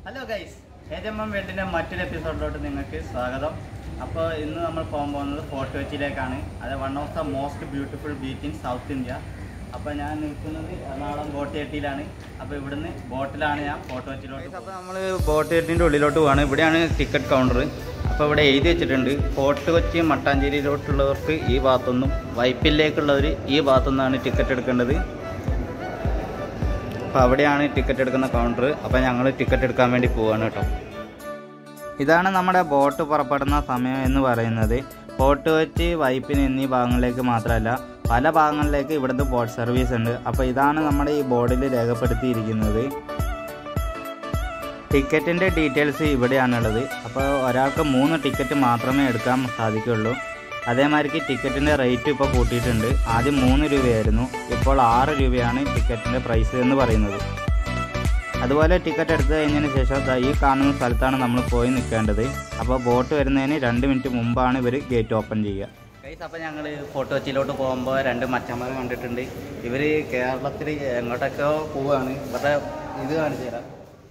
Hello guys ഏജമ്മ വേൾഡിൻ്റെ മറ്റൊരു എപ്പിസോഡിലോട്ട് നിങ്ങൾക്ക് സ്വാഗതം അപ്പോൾ ഇന്ന് നമ്മൾ പോകാൻ പോകുന്നത് ഫോർട്ട് കൊച്ചിയിലേക്കാണ് അത് one of the most beautiful beach in South India അപ്പോൾ ഞാൻ നിൽക്കുന്നത് എറണാകുളം ബോട്ട് ജെട്ടിയിലാണ് അപ്പോൾ ഇവിടുന്ന് ബോട്ടിലാണ് ഞാൻ ഫോർട്ട് കൊച്ചിയിലോട്ട് അപ്പോൾ നമ്മൾ ബോട്ട് ജെട്ടിൻ്റെ ഉള്ളിലോട്ട് പോവാണ് ഇവിടെയാണ് ടിക്കറ്റ് കൗണ്ടർ അപ്പോൾ ഇവിടെ എഴുതി വെച്ചിട്ടുണ്ട് ഫോർട്ട് കൊച്ചി മട്ടാഞ്ചേരിയിലോട്ടുള്ളവർക്ക് ഈ ഭാഗത്തുനിന്നും വൈപ്പിലേക്കുള്ളവർ ഈ ഭാഗത്തുനിന്നാണ് ടിക്കറ്റ് എടുക്കേണ്ടത് അപ്പോൾ അവിടെയാണ് ടിക്കറ്റ് എടുക്കുന്ന കൗണ്ടർ അപ്പോൾ ഞങ്ങൾ ടിക്കറ്റ് എടുക്കാൻ വേണ്ടി പോവാണ് കേട്ടോ ഇതാണ് നമ്മുടെ ബോട്ട് പുറപ്പെടുന്ന സമയം എന്ന് പറയുന്നത് ഫോർട്ട് വെച്ച് വൈപ്പിന് എന്നീ ഭാഗങ്ങളിലേക്ക് മാത്രമല്ല പല ഭാഗങ്ങളിലേക്ക് ഇവിടുത്തെ ബോട്ട് സർവീസ് ഉണ്ട് അപ്പോൾ ഇതാണ് നമ്മുടെ ഈ ബോർഡിൽ രേഖപ്പെടുത്തിയിരിക്കുന്നത് ടിക്കറ്റിൻ്റെ ഡീറ്റെയിൽസ് ഇവിടെയാണുള്ളത് അപ്പോൾ ഒരാൾക്ക് മൂന്ന് ടിക്കറ്റ് മാത്രമേ എടുക്കാൻ സാധിക്കുള്ളൂ അതേമാതിരിക്ക് ടിക്കറ്റിൻ്റെ റേറ്റ് ഇപ്പോൾ കൂട്ടിയിട്ടുണ്ട് ആദ്യം മൂന്ന് രൂപയായിരുന്നു ഇപ്പോൾ ആറ് രൂപയാണ് ടിക്കറ്റിൻ്റെ പ്രൈസ് എന്ന് പറയുന്നത് അതുപോലെ ടിക്കറ്റ് എടുത്തു കഴിഞ്ഞതിന് ശേഷം ദാ ഈ കാണുന്ന സ്ഥലത്താണ് നമ്മൾ പോയി നിൽക്കേണ്ടത് അപ്പോൾ ബോട്ട് വരുന്നതിന് രണ്ട് മിനിറ്റ് മുമ്പാണ് ഇവർ ഗേറ്റ് ഓപ്പൺ ചെയ്യുക ഗൈസ് അപ്പോൾ ഞങ്ങൾ ഫോട്ടോ കൊച്ചിയിലോട്ട് പോകുമ്പോൾ രണ്ട് മച്ചന്മാർ കണ്ടിട്ടുണ്ട് ഇവർ കേരളത്തിൽ എങ്ങോട്ടൊക്കെയോ പോവുകയാണ് ഇവരുടെ ഇത് കാണിച്ചു തരാം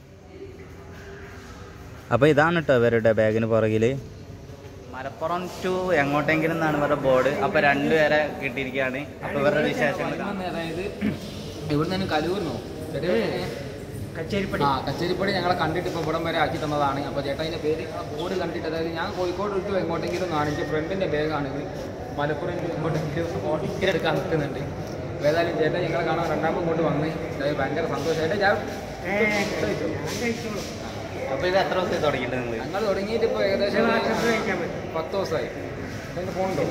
അപ്പോൾ ഇതാണ് കേട്ടോ ഇവരുടെ ബാഗിന് പുറകിൽ മലപ്പുറം ടു എങ്ങോട്ടെങ്കിലും എന്നാണ് ഇവരുടെ ബോർഡ് അപ്പോൾ രണ്ടുപേരെ കിട്ടിയിരിക്കുകയാണ് അപ്പോൾ ഇവരുടെ വിശേഷങ്ങൾ കാണാം. അതായത് ഇവിടുന്ന് തന്നെ കലൂർന്നോ കച്ചേരിപ്പടി ആ കച്ചേരിപ്പടി ഞങ്ങളെ കണ്ടിട്ട് ഇപ്പോൾ ഇവിടം വരെ ആക്കി തന്നതാണ് അപ്പോൾ ചേട്ടാ ഇതിൻ്റെ പേര് ആ ബോർഡ് കണ്ടിട്ട് അതായത് ഞാൻ കോഴിക്കോട് വിട്ടു എങ്ങോട്ടെങ്കിലും കാണിച്ച് ഫ്രണ്ടിൻ്റെ ബാഗാണിത് മലപ്പുറം to എങ്ങോട്ടെങ്കിലും ടിക്കറ്റ് എടുക്കാൻ നിൽക്കുന്നുണ്ട് അപ്പോൾ ഏതായാലും ചേട്ടാ ഞങ്ങളെ കാണാൻ രണ്ടാമത് ഇങ്ങോട്ട് വന്ന് അതായത് ഭയങ്കര സന്തോഷം ചേട്ടാ ഞാൻ അപ്പോൾ ഇത് എത്ര ദിവസമായി തുടങ്ങിയിട്ട് നിങ്ങൾ ഞങ്ങൾ തുടങ്ങിയിട്ട് ഇപ്പോൾ ഏകദേശം പത്ത് ദിവസമായി എൻ്റെ ഫോണുണ്ടോ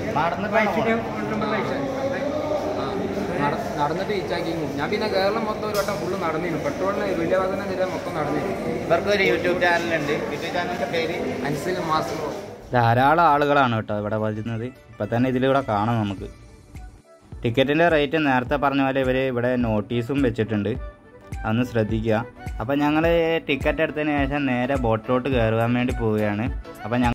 ആ, നട- നടന്നിട്ട് ഇച്ചാക്കിങ്ങും ഞാൻ പിന്നെ കേരളം മൊത്തം ഒരു വട്ടം ഫുള്ള് നടന്നിരുന്നു പെട്രോളിന് തുല്യവാദന നില മൊത്തം നടന്നിരുന്നു ഇവർക്ക് ഒരു യൂട്യൂബ് ചാനലുണ്ട് യൂട്യൂബ് ചാനലിൻ്റെ പേര് അൻസിൽ മാസ്റ്റർ ധാരാളം ആളുകളാണ് കേട്ടോ ഇവിടെ വരുന്നത് ഇപ്പം തന്നെ ഇതിലൂടെ കാണാം നമുക്ക് ടിക്കറ്റിൻ്റെ റേറ്റ് നേരത്തെ പറഞ്ഞ പോലെ ഇവർ ഇവിടെ നോട്ടീസും വെച്ചിട്ടുണ്ട് അതൊന്ന് ശ്രദ്ധിക്കുക അപ്പം ഞങ്ങൾ ടിക്കറ്റ് എടുത്തതിന് ശേഷം നേരെ ബോട്ടിലോട്ട് കയറുവാൻ വേണ്ടി പോവുകയാണ് അപ്പം ഞങ്ങൾ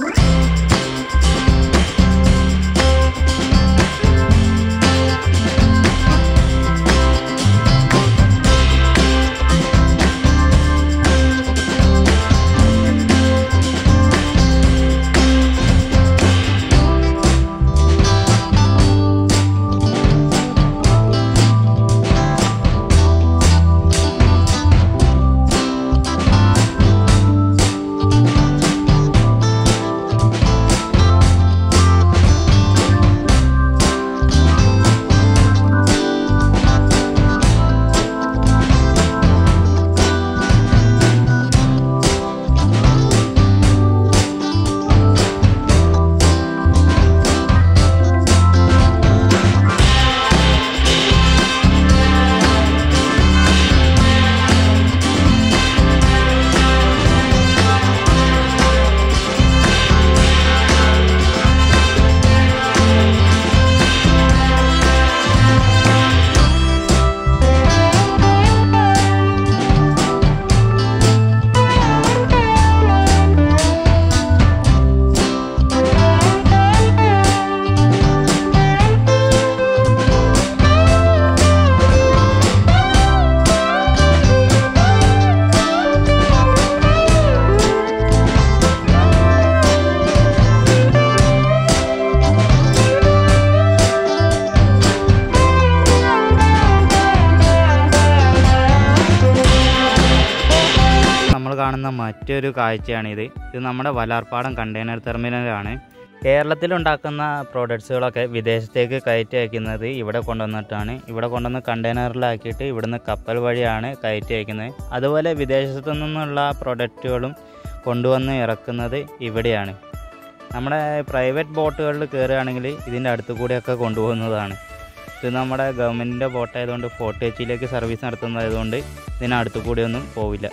നമ്മൾ കാണുന്ന മറ്റൊരു കാഴ്ചയാണിത് ഇത് നമ്മുടെ വലാർപ്പാടം കണ്ടെയ്നർ ടെർമിനലാണ് കേരളത്തിലുണ്ടാക്കുന്ന പ്രോഡക്ട്സുകളൊക്കെ വിദേശത്തേക്ക് കയറ്റി അയക്കുന്നത് ഇവിടെ കൊണ്ടുവന്നിട്ടാണ് ഇവിടെ കൊണ്ടുവന്ന് കണ്ടെയ്നറിലാക്കിയിട്ട് ഇവിടുന്ന് കപ്പൽ വഴിയാണ് കയറ്റി അയക്കുന്നത് അതുപോലെ വിദേശത്തു നിന്നുള്ള പ്രോഡക്റ്റുകളും കൊണ്ടുവന്ന് ഇറക്കുന്നത് ഇവിടെയാണ് നമ്മുടെ പ്രൈവറ്റ് ബോട്ടുകളിൽ കയറുകയാണെങ്കിൽ ഇതിൻ്റെ അടുത്ത് കൂടെയൊക്കെ കൊണ്ടുപോകുന്നതാണ് ഇത് നമ്മുടെ ഗവൺമെൻറ്റിൻ്റെ ബോട്ടായതുകൊണ്ട് ഫോർട്ട് കൊച്ചിയിലേക്ക് സർവീസ് നടത്തുന്നതായതുകൊണ്ട് ഇതിനടുത്ത് കൂടെയൊന്നും പോവില്ല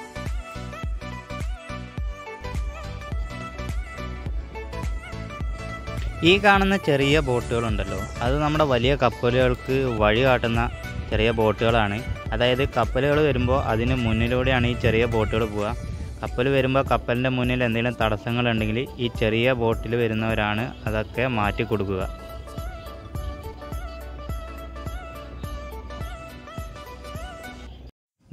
ഈ കാണുന്ന ചെറിയ ബോട്ടുകളുണ്ടല്ലോ അത് നമ്മുടെ വലിയ കപ്പലുകൾക്ക് വഴി കാട്ടുന്ന ചെറിയ ബോട്ടുകളാണ് അതായത് കപ്പലുകൾ വരുമ്പോൾ അതിന് മുന്നിലൂടെയാണ് ഈ ചെറിയ ബോട്ടുകൾ പോവുക കപ്പൽ വരുമ്പോൾ കപ്പലിൻ്റെ മുന്നിൽ എന്തെങ്കിലും തടസ്സങ്ങളുണ്ടെങ്കിൽ ഈ ചെറിയ ബോട്ടിൽ വരുന്നവരാണ് അതൊക്കെ മാറ്റി കൊടുക്കുക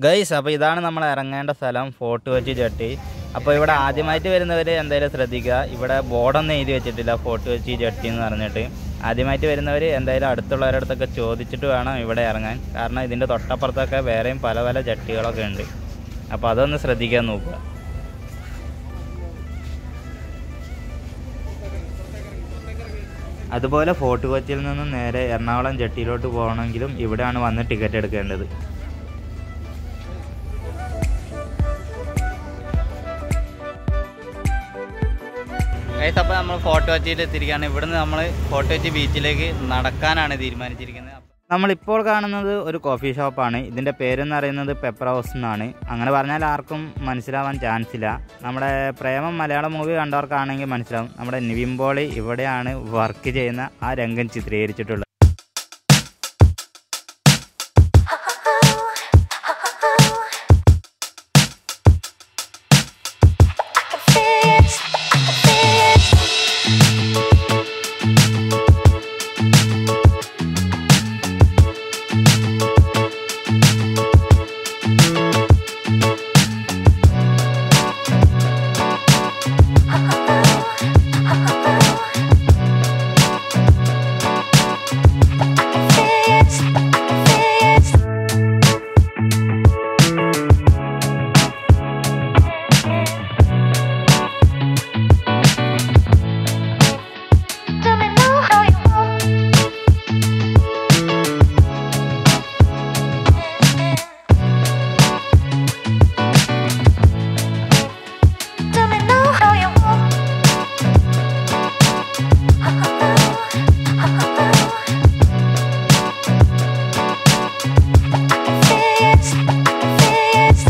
ഗൈസ് അപ്പോൾ ഇതാണ് നമ്മൾ ഇറങ്ങേണ്ട സ്ഥലം ഫോർട്ട് കൊച്ചി ജട്ടി അപ്പോൾ ഇവിടെ ആദ്യമായിട്ട് വരുന്നവർ എന്തായാലും ശ്രദ്ധിക്കുക ഇവിടെ ബോർഡൊന്നും എഴുതി വെച്ചിട്ടില്ല ഫോർട്ട് കൊച്ചി ജട്ടി എന്ന് പറഞ്ഞിട്ട് ആദ്യമായിട്ട് വരുന്നവർ എന്തായാലും അടുത്തുള്ളവരുടെ അടുത്തൊക്കെ ചോദിച്ചിട്ട് വേണം ഇവിടെ ഇറങ്ങാൻ കാരണം ഇതിൻ്റെ തൊട്ടപ്പുറത്തൊക്കെ വേറെയും പല പല ജട്ടികളൊക്കെ ഉണ്ട് അപ്പോൾ അതൊന്ന് ശ്രദ്ധിക്കാൻ നോക്കുക അതുപോലെ ഫോർട്ട് കൊച്ചിയിൽ നിന്നും നേരെ എറണാകുളം ജട്ടിയിലോട്ട് പോകണമെങ്കിലും ഇവിടെയാണ് വന്ന് ടിക്കറ്റ് എടുക്കേണ്ടത് ഗൈസ് അപ്പോൾ നമ്മൾ ഫോർട്ട് കൊച്ചിയിൽ എത്തിയിരിക്കുകയാണ് ഇവിടുന്ന് നമ്മൾ ഫോർട്ട് കൊച്ചി ബീച്ചിലേക്ക് നടക്കാനാണ് തീരുമാനിച്ചിരിക്കുന്നത് നമ്മളിപ്പോൾ കാണുന്നത് ഒരു കോഫി ഷോപ്പാണ് ഇതിൻ്റെ പേരെന്ന് പറയുന്നത് പെപ്പർ ഹൗസ് എന്നാണ് അങ്ങനെ പറഞ്ഞാൽ ആർക്കും മനസ്സിലാവാൻ ചാൻസ് ഇല്ല നമ്മുടെ പ്രേമം മലയാളം മൂവി കണ്ടവർക്കാണെങ്കിൽ മനസ്സിലാവും നമ്മുടെ നിവിൻ പോളി ഇവിടെയാണ് വർക്ക് ചെയ്യുന്ന ആ രംഗം ചിത്രീകരിച്ചിട്ടുള്ളത് Tell me now how you want. Tell me now how you want. Fix, fix.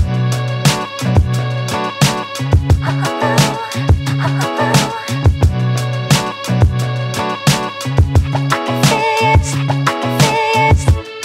Fix, fix.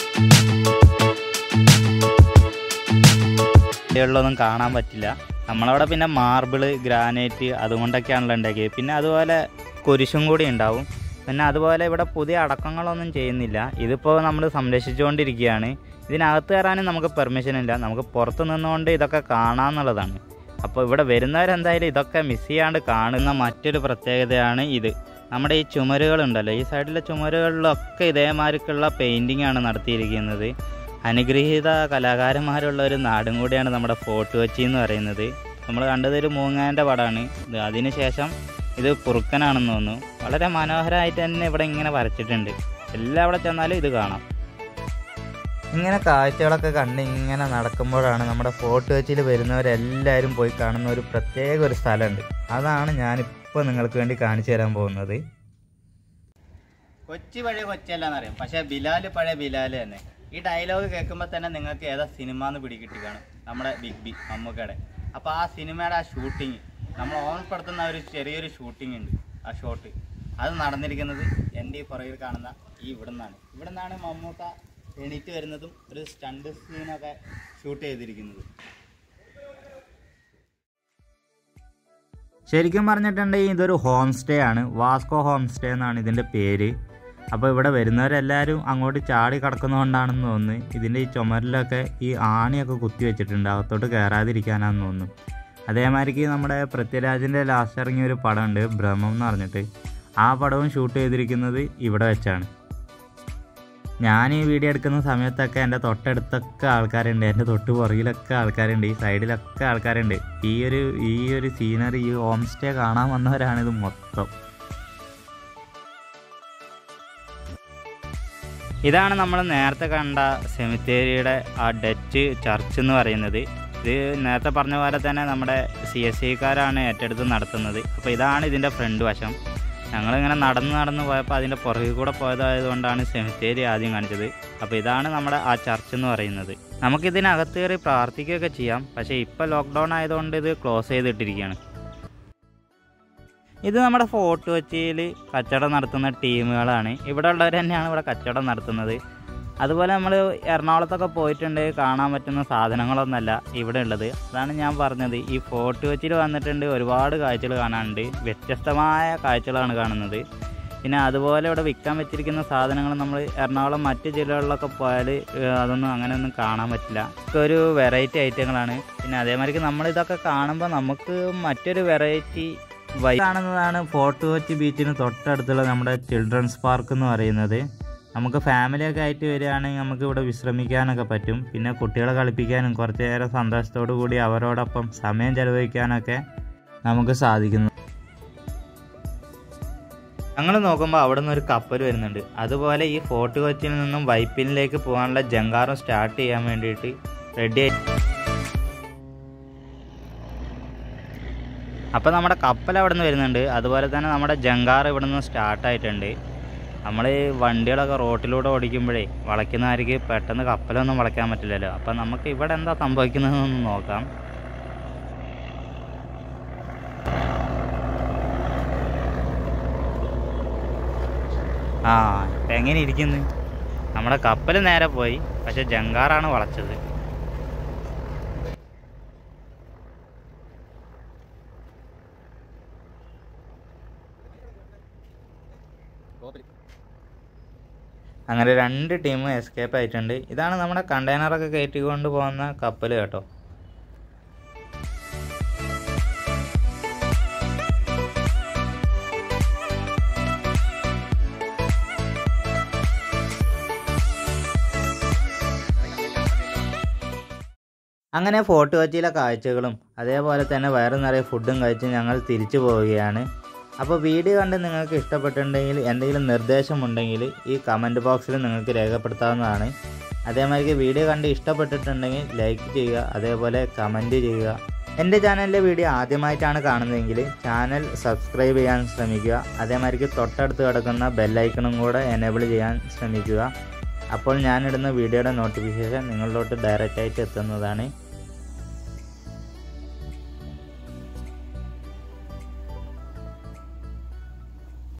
ഉള്ളതൊന്നും കാണാൻ പറ്റില്ല നമ്മളവിടെ പിന്നെ മാർബിള് ഗ്രാനൈറ്റ് അതുകൊണ്ടൊക്കെയാണല്ലോ ഉണ്ടാക്കിയത് പിന്നെ അതുപോലെ കുരിശും കൂടി ഉണ്ടാവും പിന്നെ അതുപോലെ ഇവിടെ പുതിയ അടക്കങ്ങളൊന്നും ചെയ്യുന്നില്ല ഇതിപ്പോൾ നമ്മൾ സംരക്ഷിച്ചുകൊണ്ടിരിക്കുകയാണ് ഇതിനകത്ത് കയറാനും നമുക്ക് പെർമിഷൻ ഇല്ല നമുക്ക് പുറത്ത് നിന്നുകൊണ്ട് ഇതൊക്കെ കാണാമെന്നുള്ളതാണ് അപ്പോൾ ഇവിടെ വരുന്നവരെന്തായാലും ഇതൊക്കെ മിസ് ചെയ്യാണ്ട് കാണുന്ന മറ്റൊരു പ്രത്യേകതയാണ് ഇത് നമ്മുടെ ഈ ചുമരുകളുണ്ടല്ലോ ഈ സൈഡിലെ ചുമരുകളിലൊക്കെ ഇതേമാതിരിക്കുള്ള പെയിൻറ്റിംഗ് ആണ് നടത്തിയിരിക്കുന്നത് അനുഗ്രഹീത കലാകാരന്മാരുള്ള ഒരു നാടും കൂടിയാണ് നമ്മുടെ ഫോർട്ട് കൊച്ചി എന്ന് പറയുന്നത് നമ്മൾ കണ്ടത് ഒരു മൂങ്ങാൻ്റെ പടമാണ് ഇത് അതിനുശേഷം ഇത് കുറുക്കനാണെന്ന് തോന്നുന്നു വളരെ മനോഹരമായിട്ട് തന്നെ ഇവിടെ ഇങ്ങനെ വരച്ചിട്ടുണ്ട് എല്ലാം അവിടെ ചെന്നാലും ഇത് കാണാം ഇങ്ങനെ കാഴ്ചകളൊക്കെ കണ്ട് ഇങ്ങനെ നടക്കുമ്പോഴാണ് നമ്മുടെ ഫോർട്ട് കൊച്ചിയിൽ വരുന്നവരെല്ലാവരും പോയി കാണുന്ന ഒരു പ്രത്യേക ഒരു സ്ഥലമുണ്ട് അതാണ് ഞാനിപ്പോൾ നിങ്ങൾക്ക് വേണ്ടി കാണിച്ചു തരാൻ പോകുന്നത് കൊച്ചി പഴയ കൊച്ചിയല്ല എന്നറിയാം പക്ഷേ ബിലാല് പഴയ ബിലാല് തന്നെ ഈ ഡയലോഗ് കേൾക്കുമ്പോൾ തന്നെ നിങ്ങൾക്ക് ഏതാ സിനിമ എന്ന് പിടികിട്ടി കാണും നമ്മുടെ ബിഗ് ബി മമ്മൂക്കയുടെ അപ്പോൾ ആ സിനിമയുടെ ആ ഷൂട്ടിങ് നമ്മൾ ഓർമ്മപ്പെടുത്തുന്ന ഒരു ചെറിയൊരു ഷൂട്ടിംഗ് ഉണ്ട് ആ ഷോട്ട് അത് നടന്നിരിക്കുന്നത് എൻ്റെ ഈ പുറകിൽ കാണുന്ന ഈ ഇവിടെ നിന്നാണ് ഇവിടെ നിന്നാണ് മമ്മൂക്ക എണീറ്റ് വരുന്നതും ഒരു സ്റ്റണ്ട് സീനൊക്കെ ഷൂട്ട് ചെയ്തിരിക്കുന്നത് ശരിക്കും പറഞ്ഞിട്ടുണ്ടെങ്കിൽ ഇതൊരു ഹോം സ്റ്റേ ആണ് വാസ്കോ ഹോം സ്റ്റേ എന്നാണ് ഇതിൻ്റെ പേര് അപ്പോൾ ഇവിടെ വരുന്നവരെല്ലാവരും അങ്ങോട്ട് ചാടി കിടക്കുന്നതുകൊണ്ടാണെന്ന് തോന്നുന്നു ഇതിൻ്റെ ഈ ചുമരിലൊക്കെ ഈ ആണിയൊക്കെ കുത്തി വെച്ചിട്ടുണ്ട് അകത്തോട്ട് കയറാതിരിക്കാനാണെന്ന് തോന്നുന്നു അതേമാതിരിക്ക് നമ്മുടെ പൃഥ്വിരാജിൻ്റെ ലാസ്റ്റ് ഇറങ്ങിയ ഒരു പടമുണ്ട് ഭ്രമം എന്ന് പറഞ്ഞിട്ട് ആ പടവും ഷൂട്ട് ചെയ്തിരിക്കുന്നത് ഇവിടെ വെച്ചാണ് ഞാൻ ഈ വീഡിയോ എടുക്കുന്ന സമയത്തൊക്കെ എൻ്റെ തൊട്ടടുത്തൊക്കെ ആൾക്കാരുണ്ട് എൻ്റെ തൊട്ട് പുറകിലൊക്കെ ആൾക്കാരുണ്ട് ഈ സൈഡിലൊക്കെ ആൾക്കാരുണ്ട് ഈ ഒരു ഈ ഒരു സീനറി ഈ ഹോം സ്റ്റേ കാണാൻ വന്നവരാണിത് മൊത്തം ഇതാണ് നമ്മൾ നേരത്തെ കണ്ട സെമിത്തേരിയുടെ ആ ഡച്ച് ചർച്ച് എന്ന് പറയുന്നത് ഇത് നേരത്തെ പറഞ്ഞ പോലെ തന്നെ നമ്മുടെ സി എസ് സിക്കാരാണ് ഏറ്റെടുത്ത് നടത്തുന്നത് അപ്പോൾ ഇതാണ് ഇതിൻ്റെ ഫ്രണ്ട് വശം ഞങ്ങളിങ്ങനെ നടന്ന് നടന്ന് പോയപ്പോൾ അതിൻ്റെ പുറകിൽ കൂടെ പോയതായതുകൊണ്ടാണ് സെമിത്തേരി ആദ്യം കാണിച്ചത് അപ്പോൾ ഇതാണ് നമ്മുടെ ആ ചർച്ച് എന്ന് പറയുന്നത് നമുക്കിതിനകത്ത് കയറി പ്രാർത്ഥിക്കുകയൊക്കെ ചെയ്യാം പക്ഷേ ഇപ്പോൾ ലോക്ക്ഡൗൺ ആയതുകൊണ്ട് ഇത് ക്ലോസ് ചെയ്തിട്ടിരിക്കുകയാണ് ഇത് നമ്മുടെ ഫോർട്ട് കൊച്ചിയിൽ കച്ചവടം നടത്തുന്ന ടീമുകളാണ് ഇവിടെ ഉള്ളവർ തന്നെയാണ് ഇവിടെ കച്ചവടം നടത്തുന്നത് അതുപോലെ നമ്മൾ എറണാകുളത്തൊക്കെ പോയിട്ടുണ്ട് കാണാൻ പറ്റുന്ന സാധനങ്ങളൊന്നല്ല ഇവിടെ ഉള്ളത് അതാണ് ഞാൻ പറഞ്ഞത് ഈ ഫോർട്ട് കൊച്ചിയിൽ വന്നിട്ടുണ്ട് ഒരുപാട് കാഴ്ചകൾ കാണാനുണ്ട് വ്യത്യസ്തമായ കാഴ്ചകളാണ് കാണുന്നത് പിന്നെ അതുപോലെ ഇവിടെ വിൽക്കാൻ വെച്ചിരിക്കുന്ന സാധനങ്ങൾ നമ്മൾ എറണാകുളം മറ്റ് ജില്ലകളിലൊക്കെ പോയാൽ ഏഹ്, അതൊന്നും അങ്ങനെയൊന്നും കാണാൻ പറ്റില്ല ഒക്കെ ഒരു വെറൈറ്റി ഐറ്റങ്ങളാണ് പിന്നെ അതേമാതിരി നമ്മൾ ഇതൊക്കെ കാണുമ്പോൾ നമുക്ക് മറ്റൊരു വെറൈറ്റി വൈ കാണുന്നതാണ് ഫോർട്ട് കൊച്ചി ബീച്ചിന് തൊട്ടടുത്തുള്ള നമ്മുടെ ചിൽഡ്രൻസ് പാർക്ക് എന്ന് പറയുന്നത് നമുക്ക് ഫാമിലിയൊക്കെ ആയിട്ട് വരികയാണെങ്കിൽ നമുക്ക് ഇവിടെ വിശ്രമിക്കാനൊക്കെ പറ്റും പിന്നെ കുട്ടികളെ കളിപ്പിക്കാനും കുറച്ച് നേരം സന്തോഷത്തോടു കൂടി അവരോടൊപ്പം സമയം ചെലവഴിക്കാനൊക്കെ നമുക്ക് സാധിക്കുന്നു ഞങ്ങൾ നോക്കുമ്പോൾ അവിടെ നിന്ന് ഒരു കപ്പൽ വരുന്നുണ്ട് അതുപോലെ ഈ ഫോർട്ട് കൊച്ചിയിൽ നിന്നും വൈപ്പിനിലേക്ക് പോകാനുള്ള ജങ്കാറും സ്റ്റാർട്ട് ചെയ്യാൻ വേണ്ടിയിട്ട് റെഡി ആയി അപ്പോൾ നമ്മുടെ കപ്പൽ അവിടെ നിന്ന് വരുന്നുണ്ട് അതുപോലെ തന്നെ നമ്മുടെ ജങ്കാർ ഇവിടെ നിന്ന് സ്റ്റാർട്ടായിട്ടുണ്ട് നമ്മൾ ഈ വണ്ടികളൊക്കെ റോട്ടിലൂടെ ഓടിക്കുമ്പോഴേ വളയ്ക്കുന്നവർക്ക് പെട്ടെന്ന് കപ്പലൊന്നും വളയ്ക്കാൻ പറ്റില്ലല്ലോ അപ്പം നമുക്ക് ഇവിടെ എന്താ സംഭവിക്കുന്നതെന്നൊന്ന് നോക്കാം ആ ഇപ്പം എങ്ങനെ ഇരിക്കുന്നു നമ്മുടെ കപ്പൽ നേരെ പോയി പക്ഷെ ജങ്കാറാണ് വളച്ചത് അങ്ങനെ രണ്ട് ടീമും എസ്കേപ്പ് ആയിട്ടുണ്ട് ഇതാണ് നമ്മുടെ കണ്ടെയ്നറൊക്കെ കയറ്റിക്കൊണ്ട് പോകുന്ന കപ്പൽ കേട്ടോ അങ്ങനെ ഫോർട്ട് കൊച്ചിയിലെ കാഴ്ചകളും അതേപോലെ തന്നെ വയറ് നിറയെ ഫുഡും കഴിച്ച് ഞങ്ങൾ തിരിച്ചു പോവുകയാണ് അപ്പോൾ വീഡിയോ കണ്ട് നിങ്ങൾക്ക് ഇഷ്ടപ്പെട്ടിട്ടുണ്ടെങ്കിൽ എന്തെങ്കിലും നിർദ്ദേശമുണ്ടെങ്കിൽ ഈ കമൻറ്റ് ബോക്സിൽ നിങ്ങൾക്ക് രേഖപ്പെടുത്താവുന്നതാണ് അതേമാതിരി വീഡിയോ കണ്ട് ഇഷ്ടപ്പെട്ടിട്ടുണ്ടെങ്കിൽ ലൈക്ക് ചെയ്യുക അതേപോലെ കമൻറ്റ് ചെയ്യുക എൻ്റെ ചാനലിലെ വീഡിയോ ആദ്യമായിട്ടാണ് കാണുന്നതെങ്കിൽ ചാനൽ സബ്സ്ക്രൈബ് ചെയ്യാൻ ശ്രമിക്കുക അതേമാതിരി തൊട്ടടുത്ത് കിടക്കുന്ന ബെല്ലൈക്കണും കൂടെ എനേബിൾ ചെയ്യാൻ ശ്രമിക്കുക അപ്പോൾ ഞാനിടുന്ന വീഡിയോയുടെ നോട്ടിഫിക്കേഷൻ നിങ്ങളിലോട്ട് ഡയറക്റ്റായിട്ട് എത്തുന്നതാണ്